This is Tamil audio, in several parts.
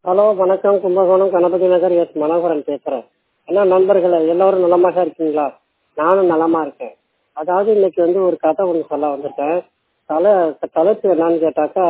ஹலோ வணக்கம் கும்பகோணம் கணபதி நகர் எஸ் மனோகரன் பேசுறேன் என்ன நண்பர்களே எல்லாரும் நலமாக இருக்கீங்களா நானும் நலமா இருக்கேன் அதாவது இன்னைக்கு வந்து ஒரு கதை ஒன்று சொல்ல வந்திருக்கேன் தலை தலைப்பு என்னன்னு கேட்டாக்கா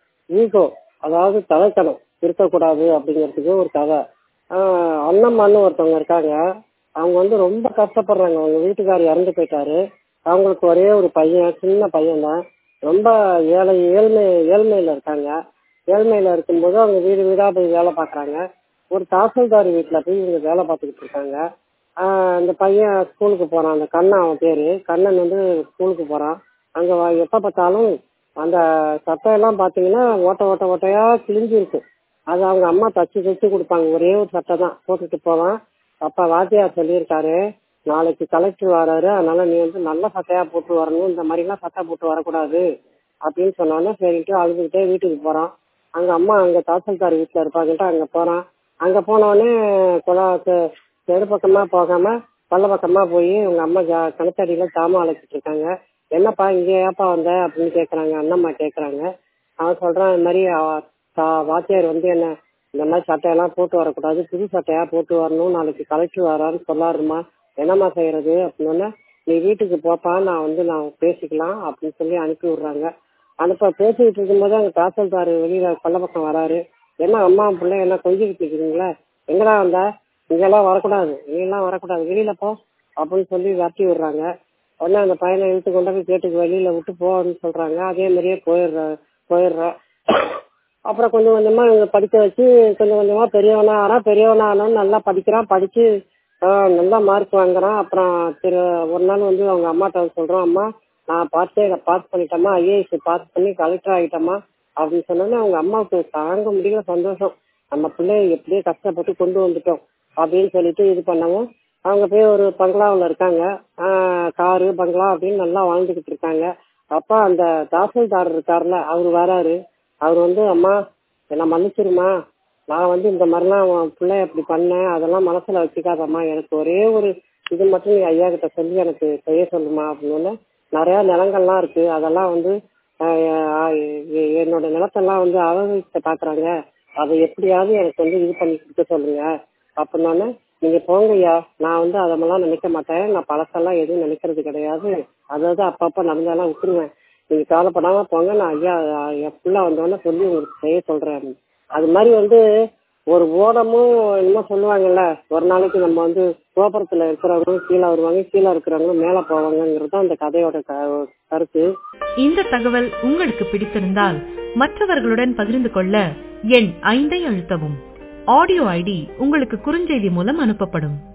ஈகோ அதாவது தலைத்தனம் இருக்கக்கூடாது அப்படிங்கிறதுக்கு ஒரு கதை ஆஹ் அண்ணம்மான்னு ஒருத்தவங்க இருக்காங்க அவங்க வந்து ரொம்ப கஷ்டப்படுறாங்க அவங்க வீட்டுக்காரர் இறந்து போயிட்டாரு அவங்களுக்கு ஒரே ஒரு பையன் சின்ன பையன் தான் ரொம்ப ஏழை ஏழ்மை ஏழ்மையில இருக்காங்க ஏழ்மையில இருக்கும்போது அவங்க வீடு வீடா போய் வேலை பார்க்கறாங்க ஒரு தாசில்தார் வீட்டுல போய் இவங்க வேலை பார்த்துக்கிட்டு இருக்காங்க ஆஹ் அந்த பையன் ஸ்கூலுக்கு போறான் அந்த கண்ணன் அவன் பேரு கண்ணன் வந்து ஸ்கூலுக்கு போறான் அங்க வ- எப்ப பார்த்தாலும் அந்த சட்டை எல்லாம் பாத்தீங்கன்னா ஓட்ட ஓட்ட ஓட்டையா கிழிஞ்சு இருக்கு அது அவங்க அம்மா தச்சு தைச்சு கொடுப்பாங்க ஒரே ஒரு சட்டை தான் போட்டுட்டு போவான் அப்ப வாத்தியார் சொல்லியிருக்காரு நாளைக்கு கலெக்டர் வராரு அதனால நீ வந்து நல்ல சட்டையா போட்டு வரணும் இந்த மாதிரி எல்லாம் சட்டை போட்டு வரக்கூடாது அப்படின்னு சொன்னோன்னே சரின்ட்டு அழுதுகிட்டே வீட்டுக்கு போறான் அங்க அம்மா அங்க தாசில்தார் வீட்டுல இருப்பாங்கன்ட்டு அங்க போறான் அங்க போனோடனே குழா தெ- தெரு பக்கமா போகாம பள்ள பக்கமா போய் உங்க அம்மா ஜா கணத்தடியில ஜாமான் அழைச்சிட்டு இருக்காங்க என்னப்பா இங்க ஏப்பா வந்த அப்படின்னு கேக்குறாங்க அண்ணம்மா கேக்குறாங்க அவன் சொல்றான் இந்த மாதிரி அவ- தா- வாத்தியார் வந்து என்ன இந்த மாதிரி சட்டையெல்லாம் போட்டு வரக்கூடாது புது சட்டையா போட்டு வரணும் நாளைக்கு கலெக்டர் வரான்னு சொல்லாருமா என்னம்மா செய்யறது அப்படின்னா நீ வீட்டுக்கு போப்பா நான் வந்து நான் பேசிக்கலாம் அப்படின்னு சொல்லி அனுப்பி விடுறாங்க அனுப்ப பேசிக்கிட்டு இருக்கும்போது அங்க தாசில்தார் வெளியில கொல்ல பக்கம் வராரு என்ன அம்மா பிள்ளை என்ன கொஞ்சிக்கிட்டு இருக்கிறீங்களா எங்கடா வந்தா இங்கெல்லாம் வரக்கூடாது நீ எல்லாம் வரக்கூடாது வெளியில போ அப்படின்னு சொல்லி விரட்டி விடுறாங்க உடனே அந்த பையனை இழுத்து கொண்டு போய் கேட்டுக்கு வெளியில விட்டு போன்னு சொல்றாங்க அதே மாதிரியே போயிடுற போயிடுற அப்புறம் கொஞ்சம் கொஞ்சமா இவங்க படிக்க வச்சு கொஞ்சம் கொஞ்சமா பெரியவனா ஆறான் பெரியவனா ஆனவன் நல்லா படிக்கிறான் படிச்சு ஆஹ் நல்லா மார்க் வாங்குறான் அப்புறம் திரு ஒரு நாள் வந்து அவங்க அம்மாட்ட வந்து சொல்றான் அம்மா நான் பார்த்தே பாஸ் பண்ணிட்டேம்மா ஐஏஎஸ் பாஸ் பண்ணி கலெக்டர் ஆகிட்டேம்மா அப்படின்னு சொன்னோன்னே அவங்க அம்மாவுக்கு தாங்க முடியல சந்தோஷம் நம்ம பிள்ளைய எப்படியோ கஷ்டப்பட்டு கொண்டு வந்துட்டோம் அப்படின்னு சொல்லிட்டு இது பண்ணவும் அவங்க போய் ஒரு பங்களாவில் இருக்காங்க ஆஹ் காரு பங்களா அப்படின்னு நல்லா வாழ்ந்துகிட்டு இருக்காங்க அப்ப அந்த தாசில்தார் இருக்காருல்ல அவர் வராரு அவர் வந்து அம்மா என்ன மன்னிச்சிருமா நான் வந்து இந்த மாதிரிலாம் உன் பிள்ளைய இப்படி பண்ணேன் அதெல்லாம் மனசுல வச்சுக்காதம்மா எனக்கு ஒரே ஒரு இது மட்டும் நீ ஐயா கிட்ட சொல்லி எனக்கு செய்ய சொல்லுமா அப்படின்னு நிறைய நிலங்கள்லாம் இருக்கு அதெல்லாம் வந்து ஆஹ் ஆஹ் எ- என்னோட நிலத்தெல்லாம் வந்து அபகரிக்க பாக்குறாங்க அதை எப்படியாவது எனக்கு வந்து இது பண்ணி கொடுக்க சொல்லுங்க அப்படின்னோடனே நீங்க போங்க ஐயா நான் வந்து அதெல்லாம் நினைக்க மாட்டேன் நான் பழசெல்லாம் எதுவும் நினைக்கிறது கிடையாது அதாவது அப்பப்ப நடந்தாலாம் விட்டுருவேன் நீங்க கவலைப்படாம போங்க நான் ஐயா என் புள்ள வந்தோடனே சொல்லி உங்களுக்கு செய்ய சொல்றேன் அது மாதிரி வந்து ஒரு ஓடமும் என்னமோ சொல்லுவாங்கல்ல ஒரு நாளைக்கு நம்ம வந்து கோபுரத்துல இருக்கிறவங்களும் கீழே வருவாங்க கீழே இருக்கிறவங்களும் மேல போவாங்கங்கிறது தான் அந்த கதையோட க- கருத்து இந்த தகவல் உங்களுக்கு பிடித்திருந்தால் மற்றவர்களுடன் பகிர்ந்து கொள்ள எண் ஐந்தை அழுத்தவும் ஆடியோ ஐடி உங்களுக்கு குறுஞ்செய்தி மூலம் அனுப்பப்படும்